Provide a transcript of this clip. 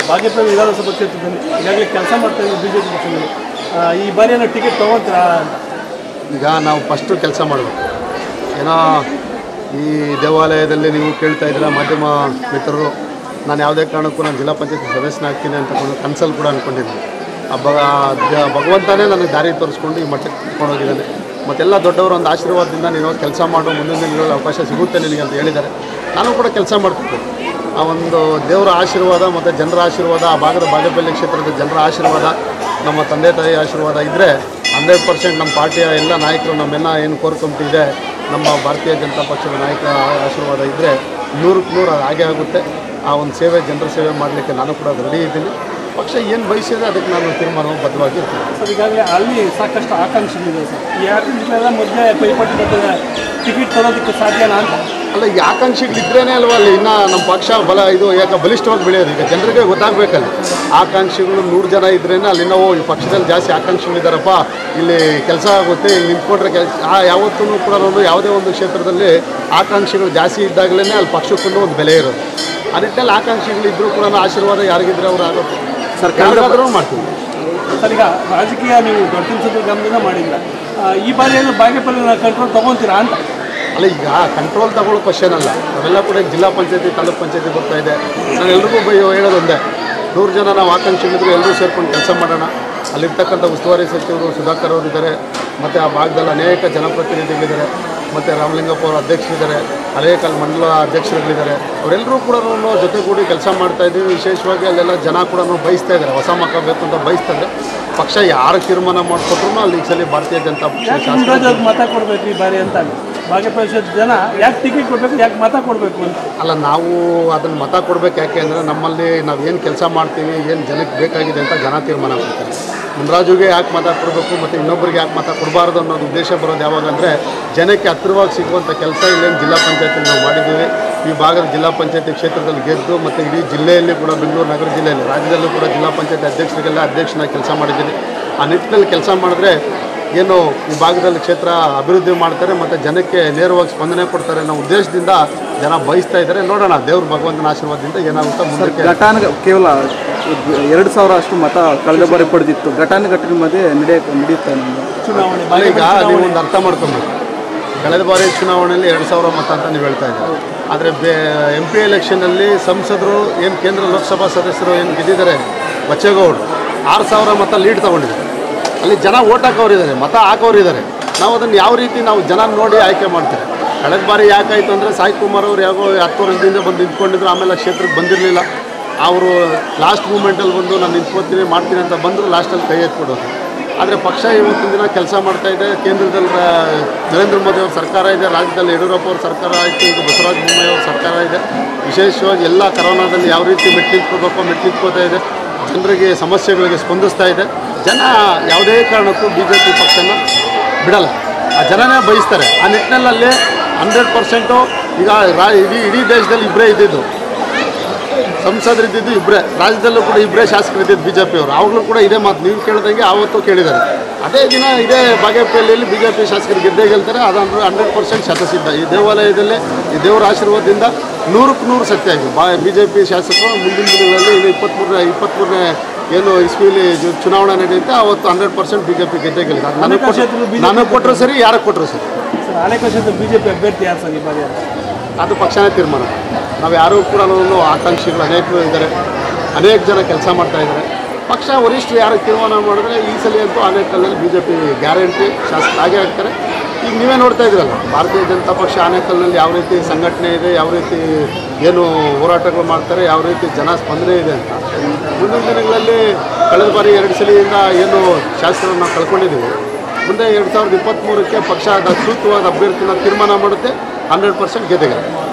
ಬಾಗೇಪಲ್ಲಿ ವಿಧಾನಸಭಾ ಕ್ಷೇತ್ರದಲ್ಲಿ ಈಗಾಗಲೇ ಕೆಲಸ ಮಾಡ್ತಾ ಇದ್ದೀವಿ ಬಿ ಜೆ ಪಿ ಪಕ್ಷದಲ್ಲಿ ಆ, ಈ ಬಾರಿಯನ್ನು ಟಿಕೆಟ್ ತೊಗೊಳ್ತೀರಾ ಅಂತ ಈಗ ನಾವು ಫಸ್ಟು ಕೆಲಸ ಮಾಡಬೇಕು ಏನೋ ಈ ದೇವಾಲಯದಲ್ಲಿ ನೀವು ಕೇಳ್ತಾ ಇದ್ದೀರ ಮಾಧ್ಯಮ ಮಿತ್ರರು ನಾನು ಯಾವುದೇ ಕಾರಣಕ್ಕೂ ನಾನು ಜಿಲ್ಲಾ ಪಂಚಾಯತ್ ಸದಸ್ಯನಾಗ್ತೀನಿ ಅಂತ ಕನ್ಸಲ್ಲಿ ಕೂಡ ಅಂದ್ಕೊಂಡಿದ್ದೀನಿ ಆ ಭಗ ದ- ಭಗವಂತನೇ ನನಗೆ ದಾರಿ ತೋರಿಸ್ಕೊಂಡು ಈ ಮಟ್ಟಕ್ಕೆ ಕರ್ಕೊಂಡೋಗಿದ್ದಾನೆ ಮತ್ತೆಲ್ಲ ದೊಡ್ಡವರ ಒಂದು ಆಶೀರ್ವಾದದಿಂದ ನೀನು ಕೆಲಸ ಮಾಡೋ ಮುಂದಿನ ದಿನಗಳಲ್ಲಿ ಅವಕಾಶ ಸಿಗುತ್ತೆ ನಿನಗೆ ಅಂತ ಹೇಳಿದ್ದಾರೆ ನಾನು ಕೂಡ ಕೆಲಸ ಮಾಡ್ತಿದ್ದೆ ಆ ಒಂದು ದೇವರ ಆಶೀರ್ವಾದ ಮತ್ತು ಜನರ ಆಶೀರ್ವಾದ ಆ ಭಾಗದ ಬಾಗೇಪಲ್ಲಿ ಕ್ಷೇತ್ರದ ಜನರ ಆಶೀರ್ವಾದ ನಮ್ಮ ತಂದೆ ತಾಯಿ ಆಶೀರ್ವಾದ ಇದ್ದರೆ ಹಂಡ್ರೆಡ್ ಪರ್ಸೆಂಟ್ ನಮ್ಮ ಪಾರ್ಟಿಯ ಎಲ್ಲ ನಾಯಕರು ನಮ್ಮೆಲ್ಲ ಏನು ಕೋರ್ ಕಮಿಟಿ ಇದೆ ನಮ್ಮ ಭಾರತೀಯ ಜನತಾ ಪಕ್ಷದ ನಾಯಕರ ಆಶೀರ್ವಾದ ಇದ್ದರೆ ನೂರಕ್ಕೆ ನೂರು ಅದು ಹಾಗೆ ಆಗುತ್ತೆ ಆ ಒಂದು ಸೇವೆ ಜನರ ಸೇವೆ ಮಾಡಲಿಕ್ಕೆ ನಾನು ಕೂಡ ರೆಡಿ ಇದ್ದೀನಿ ಪಕ್ಷ ಏನು ಬಯಸಿದೆ ಅದಕ್ಕೆ ನಾನು ತೀರ್ಮಾನ ಬದ್ಧವಾಗಿ ಇರ್ತೀನಿ ಸರ್ ಈಗಾಗಲೇ ಅಲ್ಲಿ ಸಾಕಷ್ಟು ಆಕಾಂಕ್ಷೆಗಳಿದೆ ಸರ್ ಈ ಆಕಾಂಕ್ಷೆಗಳೆಲ್ಲ ಮೊದಲೇ ಪೈಪೋಟಿ ಬರ್ತದೆ ಟಿಕೆಟ್ ತರೋದಕ್ಕೆ ಸಾಧ್ಯನಾ ಅಂತ ಅಲ್ಲ ಈ ಆಕಾಂಕ್ಷಿಗಳಿದ್ರೇ ಅಲ್ವಾ ಅಲ್ಲಿ ಇನ್ನೂ ನಮ್ಮ ಪಕ್ಷ ಬಲ ಇದು ಯಾಕೆ ಬಲಿಷ್ಠವಾಗಿ ಬೆಳೆಯೋದು ಈಗ ಜನರಿಗೆ ಗೊತ್ತಾಗಬೇಕಲ್ಲ ಆಕಾಂಕ್ಷಿಗಳು ನೂರು ಜನ ಇದ್ರೇ ಅಲ್ಲಿ ನಾವು ಈ ಪಕ್ಷದಲ್ಲಿ ಜಾಸ್ತಿ ಆಕಾಂಕ್ಷಿಗಳಿದ್ದಾರಪ್ಪ ಇಲ್ಲಿ ಕೆಲಸ ಆಗುತ್ತೆ ಇಲ್ಲಿ ನಿಂತ್ಕೊಂಡ್ರೆ ಕೆಲಸ ಆ ಯಾವತ್ತೂ ಕೂಡ ಒಂದು ಯಾವುದೇ ಒಂದು ಕ್ಷೇತ್ರದಲ್ಲಿ ಆಕಾಂಕ್ಷಿಗಳು ಜಾಸ್ತಿ ಇದ್ದಾಗಲೇ ಅಲ್ಲಿ ಪಕ್ಷಕ್ಕೂ ಒಂದು ಬೆಲೆ ಇರೋದು ಆ ನಿಟ್ಟಿನಲ್ಲಿ ಆಕಾಂಕ್ಷಿಗಳಿದ್ದರೂ ಕೂಡ ಆಶೀರ್ವಾದ ಯಾರಿಗಿದ್ರೆ ಅವ್ರು ಆಗುತ್ತೆ ಸರ್ಕಾರದಾದ್ರೂ ಮಾಡ್ತೀವಿ ಸರ್ ಈಗ ರಾಜಕೀಯ ನೀವು ದೊಡ್ಡ ಗಮನದಿಂದ ಮಾಡಿಲ್ಲ ಆ, ಈ ಬಾರಿ ಏನು ಬಾಗೇಪಲ್ಲಿ ಕಂಟ್ರೋಲ್ ತೊಗೊತೀರಾ ಅಂತ ಅಲ್ಲ ಈಗ ಕಂಟ್ರೋಲ್ ತಗೊಳ್ಳೋ ಕ್ವಶನ್ ಅಲ್ಲ ನಾವೆಲ್ಲ ಕೂಡ ಈಗ ಜಿಲ್ಲಾ ಪಂಚಾಯತಿ ತಾಲೂಕ್ ಪಂಚಾಯತಿ ಬರ್ತಾ ಇದೆ ನಾನು ಎಲ್ರಿಗೂ ಬೈ ಹೇಳೋದು ಒಂದೇ ನೂರು ಜನ ನಾವು ಆಕಾಂಕ್ಷಿಗಳಿದ್ರು ಎಲ್ಲರೂ ಸೇರ್ಕೊಂಡು ಕೆಲಸ ಮಾಡೋಣ ಅಲ್ಲಿರ್ತಕ್ಕಂಥ ಉಸ್ತುವಾರಿ ಸಚಿವರು ಸುಧಾಕರ್ ಅವರು ಇದ್ದಾರೆ ಮತ್ತು ಆ ಭಾಗದಲ್ಲಿ ಅನೇಕ ಜನಪ್ರತಿನಿಧಿಗಳಿದ್ದಾರೆ ಮತ್ತು ರಾಮಲಿಂಗಪ್ಪ ಅವರ ಅಧ್ಯಕ್ಷರಿದ್ದಾರೆ ಅನೇಕ ಅಲ್ಲಿ ಮಂಡಲ ಅಧ್ಯಕ್ಷರುಗಳಿದ್ದಾರೆ ಅವರೆಲ್ಲರೂ ಕೂಡ ಜೊತೆಗೂಡಿ ಕೆಲಸ ಮಾಡ್ತಾ ಇದ್ದೀವಿ ವಿಶೇಷವಾಗಿ ಅಲ್ಲೆಲ್ಲ ಜನ ಕೂಡ ಬಯಸ್ತಾ ಇದ್ದಾರೆ ಹೊಸ ಮಕ್ಕ ಬೇಕು ಅಂತ ಬಯಸ್ತಾ ಇದ್ದಾರೆ ಪಕ್ಷ ಯಾರು ತೀರ್ಮಾನ ಮಾಡಿಕೊಟ್ರು ಅಲ್ಲಿ ಈ ಸಲ ಭಾರತೀಯ ಜನತಾ ಪಕ್ಷ ಯಾಕೆ ಶಾಸಕ ಮುನ್ರಾಜ್ ಮತ ಕೊಡಬೇಕು ಈ ಬಾರಿ ಅಂತ ಬಾಗೇಪಲ್ಲಿ ಕ್ಷೇತ್ರದ ಜನ ಯಾಕೆ ಟಿಕೆಟ್ ಕೊಡಬೇಕು ಯಾಕೆ ಮತ ಕೊಡಬೇಕು ಅಂತ ಅಲ್ಲ ನಾವು ಅದನ್ನು ಮತ ಕೊಡ್ಬೇಕು ಯಾಕೆ ಅಂದರೆ ನಮ್ಮಲ್ಲಿ ನಾವು ಏನು ಕೆಲಸ ಮಾಡ್ತೀವಿ ಏನು ಜನಕ್ಕೆ ಬೇಕಾಗಿದೆ ಅಂತ ಜನ ತೀರ್ಮಾನ ಮಾಡ್ತಾರೆ ಮುನ್ರಾಜುಗೆ ಯಾಕೆ ಮತ ಕೊಡಬೇಕು ಮತ್ತು ಇನ್ನೊಬ್ಬರಿಗೆ ಯಾಕೆ ಮತ ಕೊಡಬಾರ್ದು ಅನ್ನೋದು ಉದ್ದೇಶ ಬರೋದು ಯಾವಾಗ ಅಂದರೆ ಜನಕ್ಕೆ ಹತ್ತಿರವಾಗಿ ಸಿಗುವಂಥ ಕೆಲಸ ಇಲ್ಲೇನು ಜಿಲ್ಲಾ ಪಂಚಾಯತಿ ನಾವು ಮಾಡಿದ್ದೀವಿ ಈ ಭಾಗದ ಜಿಲ್ಲಾ ಪಂಚಾಯತಿ ಕ್ಷೇತ್ರದಲ್ಲಿ ಗೆದ್ದು ಮತ್ತು ಇಡೀ ಜಿಲ್ಲೆಯಲ್ಲಿ ಕೂಡ ಬೆಂಗಳೂರು ನಗರ ಜಿಲ್ಲೆಯಲ್ಲಿ ರಾಜ್ಯದಲ್ಲೂ ಕೂಡ ಜಿಲ್ಲಾ ಪಂಚಾಯತಿ ಅಧ್ಯಕ್ಷರಿಗೆಲ್ಲ ಅಧ್ಯಕ್ಷನಾಗಿ ಕೆಲಸ ಮಾಡಿದ್ದೀನಿ ಆ ನಿಟ್ಟಿನಲ್ಲಿ ಕೆಲಸ ಮಾಡಿದ್ರೆ ಏನು ಈ ಭಾಗದಲ್ಲಿ ಕ್ಷೇತ್ರ ಅಭಿವೃದ್ಧಿ ಮಾಡ್ತಾರೆ ಮತ್ತು ಜನಕ್ಕೆ ನೇರವಾಗಿ ಸ್ಪಂದನೆ ಕೊಡ್ತಾರೆ ಅನ್ನೋ ಉದ್ದೇಶದಿಂದ ಜನ ಬಯಸ್ತಾ ಇದ್ದಾರೆ ನೋಡೋಣ ದೇವ್ರ ಭಗವಂತನ ಆಶೀರ್ವಾದದಿಂದ ಏನಾಗುತ್ತೋ ಮುಂದಕ್ಕೆ ಘಟಾನ ಕೇವಲ ಎರಡು ಸಾವಿರ ಅಷ್ಟು ಮತ ಕಳೆದ ಬಾರಿ ಪಡೆದಿತ್ತು ಘಟಾನುಘಟಿನ ಮಧ್ಯೆ ನಡೆಯಕ್ಕೆ ನಡೆಯುತ್ತೆ ನಮಗೆ ಚುನಾವಣೆ ಅಲ್ಲ ಈಗ ಬಾಗೇಪಲ್ಲಿ ನೀವು ಒಂದು ಅರ್ಥ ಮಾಡ್ಕೊಬೇಕು ಕಳೆದ ಬಾರಿ ಚುನಾವಣೆಯಲ್ಲಿ ಎರಡು ಸಾವಿರ ಮತ ಅಂತ ನೀವು ಹೇಳ್ತಾ ಇದ್ದೀರಿ ಆದರೆ ಬೇ ಎಂ ಪಿ ಎಲೆಕ್ಷನಲ್ಲಿ ಸಂಸದರು ಏನು ಕೇಂದ್ರ ಲೋಕಸಭಾ ಸದಸ್ಯರು ಏನು ಗೆದ್ದಿದ್ದಾರೆ ಬಚ್ಚೇಗೌಡರು ಆರು ಸಾವಿರ ಮತ ಲೀಡ್ ತಗೊಂಡಿದ್ದಾರೆ ಅಲ್ಲಿ ಜನ ಓಟ್ ಹಾಕೋರಿದ್ದಾರೆ ಮತ ಹಾಕೋರಿದ್ದಾರೆ ನಾವು ಅದನ್ನು ಯಾವ ರೀತಿ ನಾವು ಜನ ನೋಡಿ ಆಯ್ಕೆ ಮಾಡ್ತಾರೆ ಕಳೆದ ಬಾರಿ ಯಾಕಾಯಿತು ಅಂದರೆ ಸಾಯಿ ಕುಮಾರ್ ಅವರು ಯಾಕೋ ಹತ್ತು ವರ್ಷದಿಂದ ಬಂದು ನಿಂತ್ಕೊಂಡಿದ್ರು ಆಮೇಲೆ ಆ ಕ್ಷೇತ್ರಕ್ಕೆ ಬಂದಿರಲಿಲ್ಲ ಅವರು ಲಾಸ್ಟ್ ಮೂಮೆಂಟಲ್ಲಿ ಬಂದು ನಾನು ನಿಂತ್ಕೋತೀನಿ ಮಾಡ್ತೀನಿ ಅಂತ ಬಂದರು ಲಾಸ್ಟಲ್ಲಿ ಕೈ ಎತ್ಕೊಡೋದು ಆದರೆ ಪಕ್ಷ ಇವತ್ತಿನ ದಿನ ಕೆಲಸ ಮಾಡ್ತಾ ಇದೆ ಕೇಂದ್ರದಲ್ಲಿ ರ- ನರೇಂದ್ರ ಮೋದಿ ಅವ್ರ ಸರ್ಕಾರ ಇದೆ ರಾಜ್ಯದಲ್ಲಿ ಯಡಿಯೂರಪ್ಪ ಅವ್ರ ಸರ್ಕಾರ ಆಯಿತು ಈಗ ಬಸವರಾಜ ಬೊಮ್ಮಾಯಿ ಅವ್ರ ಸರ್ಕಾರ ಇದೆ ವಿಶೇಷವಾಗಿ ಎಲ್ಲ ಕರೋನಾದಲ್ಲಿ ಯಾವ ರೀತಿ ಮೆಟ್ಟಿಲ್ಕೋಬೇಕೋ ಮೆಟ್ಟಿಲ್ಕೋತಾ ಇದೆ ಜನರಿಗೆ ಸಮಸ್ಯೆಗಳಿಗೆ ಸ್ಪಂದಿಸ್ತಾ ಇದೆ ಜನ ಯಾವುದೇ ಕಾರಣಕ್ಕೂ ಬಿ ಜೆ ಪಿ ಪಕ್ಷನ ಬಿಡಲ್ಲ ಆ ಜನನೇ ಬಯಸ್ತಾರೆ ಆ ನಿಟ್ಟಿನಲ್ಲಿ ಹಂಡ್ರೆಡ್ ಪರ್ಸೆಂಟು ಈಗ ರಾ ಇಡೀ ಇಡೀ ದೇಶದಲ್ಲಿ ಇಬ್ಬರೇ ಇದ್ದಿದ್ದು ಸಂಸದರು ಇದ್ದಿದ್ದು ಇಬ್ಬರೇ ರಾಜ್ಯದಲ್ಲೂ ಕೂಡ ಇಬ್ಬರೇ ಶಾಸಕರು ಇದ್ದಿದ್ದು ಬಿ ಜೆ ಪಿಯವರು ಆವಾಗಲೂ ಕೂಡ ಇದೇ ಮಾತು ನೀವು ಕೇಳಿದಂಗೆ ಆವತ್ತು ಕೇಳಿದ್ದಾರೆ ಅದೇ ದಿನ ಇದೇ ಬಾಗೇಪಲ್ಲಿಯಲ್ಲಿ ಬಿ ಜೆ ಪಿ ಶಾಸಕರು ಗೆದ್ದೇ ಗೆಲ್ತಾರೆ ಅದಂದ್ರೆ ಹಂಡ್ರೆಡ್ ಪರ್ಸೆಂಟ್ ಶತಸಿದ್ಧ ಈ ದೇವಾಲಯದಲ್ಲಿ ಈ ದೇವರ ಆಶೀರ್ವಾದದಿಂದ ನೂರಕ್ಕೆ ನೂರು ಸತ್ಯ ಆಗಿದೆ ಬಾ ಬಿ ಜೆ ಪಿ ಶಾಸಕರು ಮುಂದಿನ ದಿನಗಳಲ್ಲಿ ಇನ್ನು ಇಪ್ಪತ್ತ್ಮೂರನೇ ಇಪ್ಪತ್ತ್ಮೂರನೇ ಏನು ಇಸ್ವಿಲಿ ಜು- ಚುನಾವಣೆ ನಡೆಯುತ್ತೆ ಅವತ್ತು hundred percent B J P ಗೆದ್ದೇ ಗೆಲ್ಲಿದೆ ಅದು ನನಗೆ ಕ್ಷೇತ್ರದಲ್ಲಿ ಕೊಟ್ಟರು ನನಗೆ ಕೊಟ್ಟರು ಸರಿ ಯಾರಿಗೆ ಕೊಟ್ಟರು ಸರಿ ಸರ್ ಹಳೆ ಕ್ಷೇತ್ರದ ಬಿ ಜೆ ಪಿ ಅಭ್ಯರ್ಥಿ ಯಾರು ಸರ್ ಈ ಬಾರಿ ಅಂತ ಅದು ಪಕ್ಷನೇ ತೀರ್ಮಾನ ನಾವು ಯಾರೂ ಕೂಡ ಆಕಾಂಕ್ಷಿಗಳು ಅನೇಕರು ಇದ್ದಾರೆ ಅನೇಕ ಜನ ಕೆಲಸ ಮಾಡ್ತಾ ಇದ್ದಾರೆ ಪಕ್ಷ ವರಿಷ್ಠರು ಯಾರು ತೀರ್ಮಾನ ಮಾಡಿದ್ರೆ ಈ ಸಲ ಅಂತೂ ಆನೇಕಲ್ಲಲ್ಲಿ ಬಿ ಜೆ ಪಿ ಗ್ಯಾರಂಟಿ ಶಾಸಕ ಆಗೇ ಆಗ್ತಾರೆ ಈಗ ನೀವೇ ನೋಡ್ತಾ ಇದ್ದೀರಲ್ಲ ಭಾರತೀಯ ಜನತಾ ಪಕ್ಷ ಆನೇಕಲ್ನಲ್ಲಿ ಯಾವ ರೀತಿ ಸಂಘಟನೆ ಇದೆ ಯಾವ ರೀತಿ ಏನು ಹೋರಾಟಗಳು ಮಾಡ್ತಾರೆ ಯಾವ ರೀತಿ ಜನ ಸ್ಪಂದನೆ ಇದೆ ಅಂತ ಮುಂದಿನ ದಿನಗಳಲ್ಲಿ ಕಳೆದ ಬಾರಿ ಎರಡು ಸಲಿಯಿಂದ ಏನು ಶಾಸಕರನ್ನು ನಾವು ಕಳ್ಕೊಂಡಿದ್ದೀವಿ ಮುಂದೆ ಎರಡು ಸಾವಿರದ ಇಪ್ಪತ್ತ್ಮೂರಕ್ಕೆ ಪಕ್ಷ ಅದ ಸೂಕ್ತವಾದ ಅಭ್ಯರ್ಥಿನ ತೀರ್ಮಾನ ಮಾಡುತ್ತೆ ಹಂಡ್ರೆಡ್ ಪರ್ಸೆಂಟ್ ಗೆದ್ದೆಗೆ